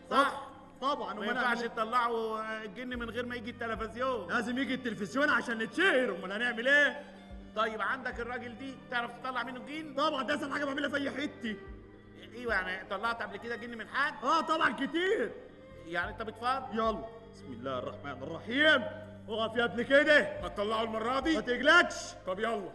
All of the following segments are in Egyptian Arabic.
صح طبعا ما وما ينفعش نعمل تطلعوا الجن من غير ما يجي التلفزيون لازم يجي التلفزيون عشان نتشهر امال هنعمل ايه طيب عندك الراجل دي تعرف تطلع منه جن طبعا ده اسهل حاجه بعملها في اي حته ايوه يعني طلعت قبل كده جن من حد اه طبعا كتير يعني انت بتفضل يلا بسم الله الرحمن الرحيم اقف يا ابني كده هتطلعوا المره ما دي تقلقش طب يلا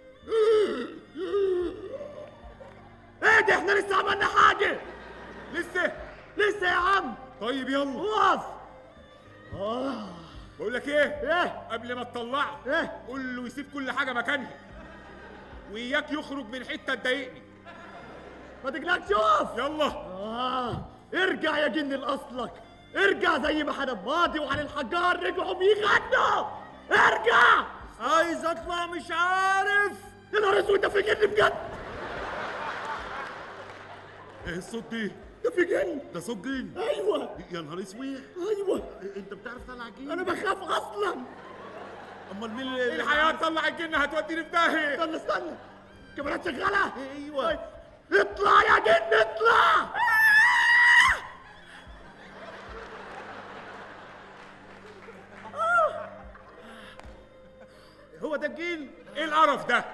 ايه ده احنا لسه عملنا حاجه لسه لسه يا عم طيب يلا اقف اه بقول لك ايه ايه قبل ما تطلعه ايه قول له يسيب كل حاجه مكانها وإياك يخرج من حته تضايقني ما تقلقش اقف يلا آه ارجع يا جن لأصلك ارجع زي ما حنا ماضي وعلي الحجار رجعوا بيغنوا ارجع عايز اطلع مش عارف يا نهار اسود ده في جن بجد ايه الصوت دي ده في جن ده صوت جن ايوه يا نهار اسود ايوه انت بتعرف تطلع جن انا بخاف اصلا امال مين اللي الحياه تطلع الجن هتوديني في داهيه استنى استنى كاميرات شغاله ايوه اطلع يا جن اطلع هو ده الجن ايه القرف ده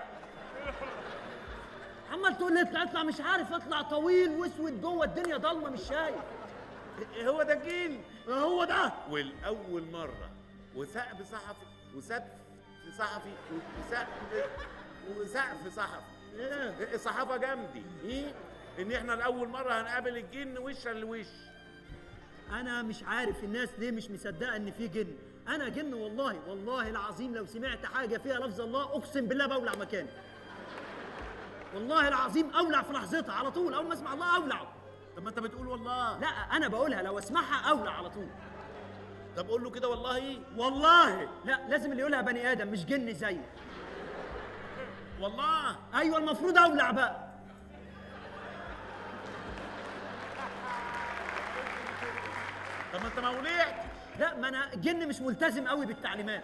عمال تقول لي اطلع اطلع مش عارف اطلع طويل واسود جوه الدنيا ضلمه مش شايف هو ده الجن هو ده والاول مره وسقف صحفي وسقف صحفي وسقف وسقف صحفي ايه الصحافه جامدي ايه ان احنا لاول مره هنقابل الجن وشا لوش انا مش عارف الناس ليه مش مصدقه ان في جن انا جن والله والله العظيم لو سمعت حاجه فيها لفظ الله اقسم بالله بولع مكاني والله العظيم اولع في لحظتها على طول اول ما اسمع الله اولع طب ما انت بتقول والله لا انا بقولها لو اسمعها اولع على طول طب قول له كده والله والله لا لازم اللي يقولها بني ادم مش جن زيي والله ايوه المفروض اولع بقى طب ما انت ما ولعتش لا ما انا جن مش ملتزم قوي بالتعليمات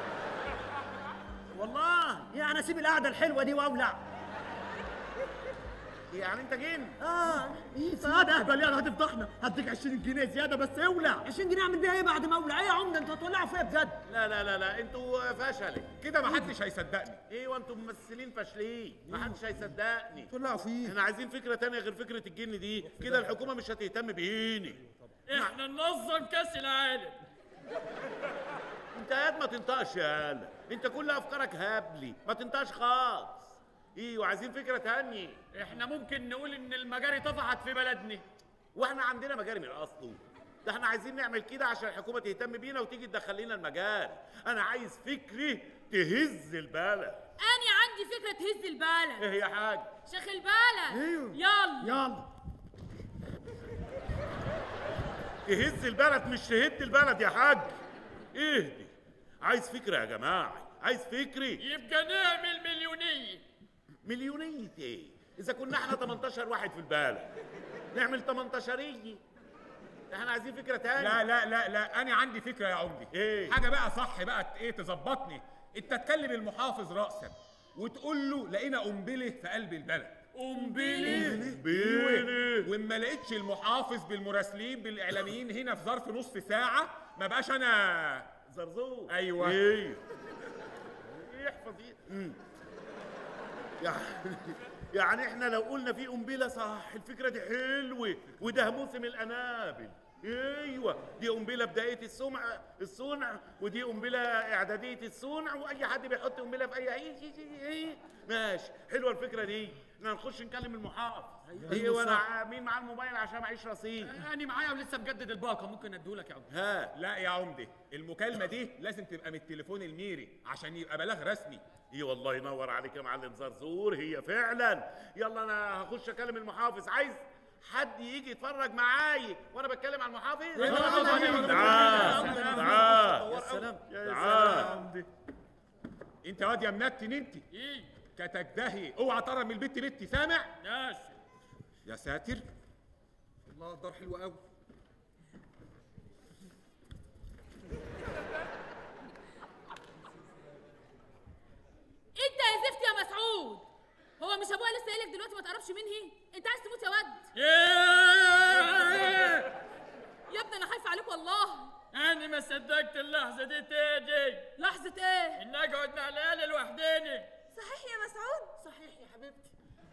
والله يعني اسيب القعده الحلوه دي واولع يعني انت جن اه ايه سعادة اهبل يعني هتفضحنا هديك 20 جنيه زياده بس اولع 20 جنيه اعمل بيها ايه بعد ما اولع ايه يا عمده انتوا هتولعوا فيا بجد لا لا لا لا انتوا فشلة كده محدش هيصدقني ايوه انتوا ممثلين فاشلين ما حدش هيصدقني طلعوا فيه احنا عايزين فكره تانية غير فكره الجن دي كده الحكومه مش هتهتم بيني احنا ننظم كاس العالم انت قاعد ما تنطقش يا هلا انت كل افكارك هبلي ما تنطقش خالص ايوه عايزين فكره تانية احنا ممكن نقول ان المجاري طفحت في بلدنا واحنا عندنا مجاري من اصله ده احنا عايزين نعمل كده عشان الحكومه تهتم بينا وتيجي تدخل لنا المجال انا عايز فكري تهز البلد أنا عندي فكرة تهز البلد ايه يا حاج شيخ البلد ايوه يلا يلا تهز البلد مش تهد البلد يا حاج اهدي عايز فكره يا جماعه عايز فكري يبقى نعمل مليونية مليونية ايه اذا كنا احنا 18 واحد في البلد نعمل 18 احنا عايزين فكره تانية لا لا لا لا انا عندي فكره يا عمدي إيه؟ حاجه بقى صح بقى ت- ايه تظبطني انت تكلم المحافظ راسا وتقول له لقينا قنبله في قلب البلد قنبلة بيني وإما لقيتش المحافظ بالمراسلين بالاعلاميين هنا في ظرف نص ساعه ما بقاش انا زرزور أيوة. ايه يحفظ ايه يعني يعني احنا لو قلنا في قنبله صح الفكره دي حلوه وده موسم القنابل ايوه دي قنبله بدايه الصنع الصنع ودي قنبله اعداديه الصنع واي حد بيحط قنبله في اي اي شيء شيء- ايه ماشي حلوه الفكره دي احنا نخش نكلم المحافظ ايه وانا مين معاه الموبايل عشان معيش رصيد انا معايا ولسه مجدد الباقة ممكن اديهولك يا عم ها لا يا عمدي المكالمه دي لازم تبقى من التليفون الميري عشان يبقى بلاغ رسمي ايه والله ينور عليك يا معلم زرزور هي فعلا يلا انا هخش اكلم المحافظ عايز حد يجي يتفرج معايا وانا بتكلم على المحافظ تعال تعال يا سلام تعال انت واد يا منتن انت ايه كتك دهي اوعى تقرب من البت بنتي سامع ماشي يا ساتر الله الدار حلو قوي أنت يا زفت يا مسعود هو مش أبوها لسه قايلك دلوقتي ما تعرفش مين هي أنت عايز تموت يا واد ايه أنا ما صدقت اللحظة دي تيجي لحظة ايه إن أقعد مع العيال لوحديني صحيح يا مسعود صحيح يا حبيبتي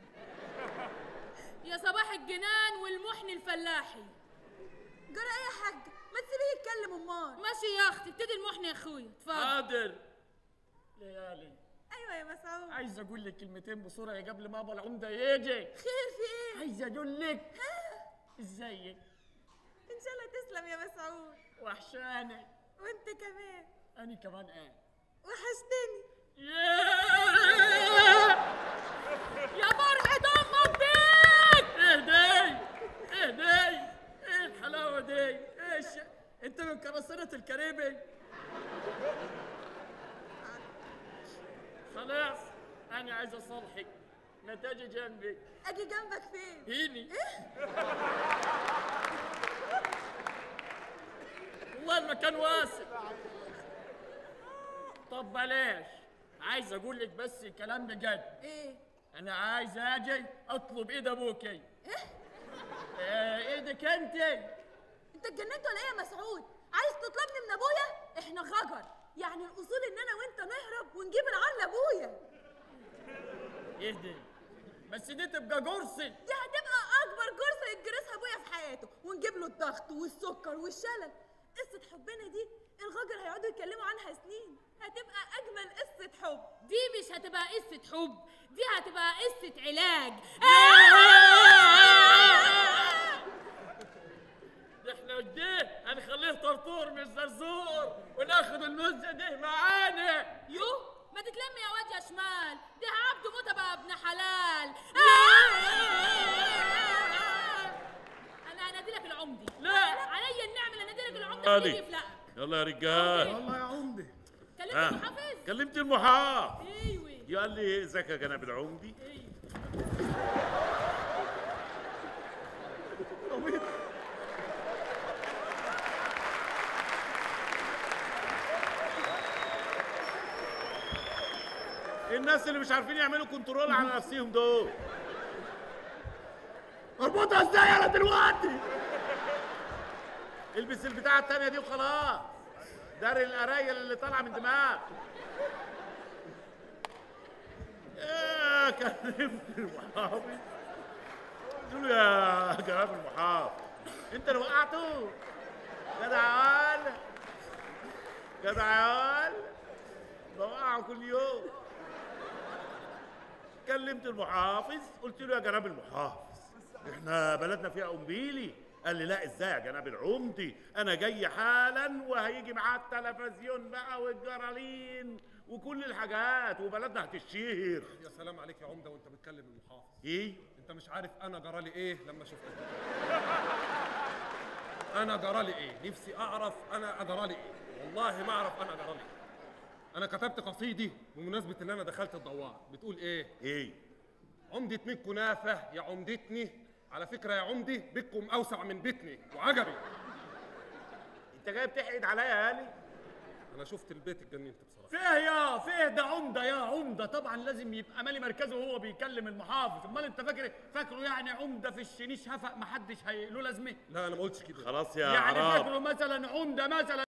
يا صباح الجنان والمحن الفلاحي جرى ايه يا حاج ما تسيبيه يتكلم امال ماشي يا اختي ابتدي المحن يا اخويا اتفضل حاضر ليالي ايوه يا مسعود عايز أقول لك كلمتين بسرعة قبل ما أبا العمدة يجي خير في ايه عايز أقول لك ازيك ان شاء الله تسلم يا مسعود وحشاني وانت كمان أنا كمان قاعد وحشتني يا فرحة امك بيك اهدي اهدي ايه الحلاوه دي ايش انت من قراصنة الكاريبي خلاص انا عايز اصالحك ما تجي جنبي اجي جنبك فين هيني والله المكان واسع طب بلاش عايز اقول لك بس كلام بجد ايه انا عايز اجي اطلب ايد ابوكي ايه ايدك انت انت اتجننت ولا ايه يا مسعود عايز تطلبني من ابويا احنا غجر يعني الاصول ان انا وانت نهرب ونجيب العار لابويا اهدي بس دي تبقى جرسي دي هتبقى اكبر جرثه يتجرسها ابويا في حياته ونجيب له الضغط والسكر والشلل قصه حبنا دي الغجر هيقعدوا يتكلموا عنها سنين هتبقى اجمل قصه حب دي مش هتبقى قصة حب دي هتبقى قصة علاج ده احنا قديه هنخليه طرطور مش زرزور وناخد المزه دي معانا يو ما تتلم يا واد يا شمال ده عبده موته بقى ابن حلال انا هنادي لك العمدي لا. عليا النعمه اللي انادي لك العمدي غالي. اللي يفلقك يلا يا رجال والله يا عمدي كلمت ها المحافظ كلمت المحافظ ايوه قال لي ازيك يا جناب العمدي الناس اللي مش عارفين يعملوا كنترول على نفسهم دول اربطها ازاي انا دلوقتي البس البتاعة التانية دي وخلاص دار القرايل اللي طالعة من دماغ يا كلمت المحافظ قلت له يا جناب المحافظ انت اللي وقعته جدع يا ولا جدع يا ولا بوقعه كل يوم كلمت المحافظ قلت له يا جناب المحافظ احنا بلدنا فيها قنبيلي قال لي لا ازاي يا جناب العمدي انا جاي حالا وهيجي معاه التلفزيون بقى والجرالين وكل الحاجات وبلدنا هتشهر يا سلام عليك يا عمده وانت بتكلم المحافظ ايه انت مش عارف انا جرالي ايه لما شفتك انا جرالي ايه نفسي اعرف انا جرالي ايه والله ما اعرف انا جرالي ايه انا كتبت قصيدي بمناسبه ان انا دخلت الدوار بتقول ايه ايه عمدة ميت كنافة يا عمدتني على فكرة يا عمدي بيتكم أوسع من بيتني وعجبي انت جاي بتحقد عليا يا هاني أنا شفت البيت اتجننت بصراحة فيه يا فيه ده عمده يا عمده طبعا لازم يبقى مالي مركزه وهو بيكلم المحافظ امال انت فاكر فاكره يعني عمده في الشنيش هفق محدش هي له لازمه لا أنا ما قلتش كده خلاص يا يعني عراب فاكره مثلا عمده مثلا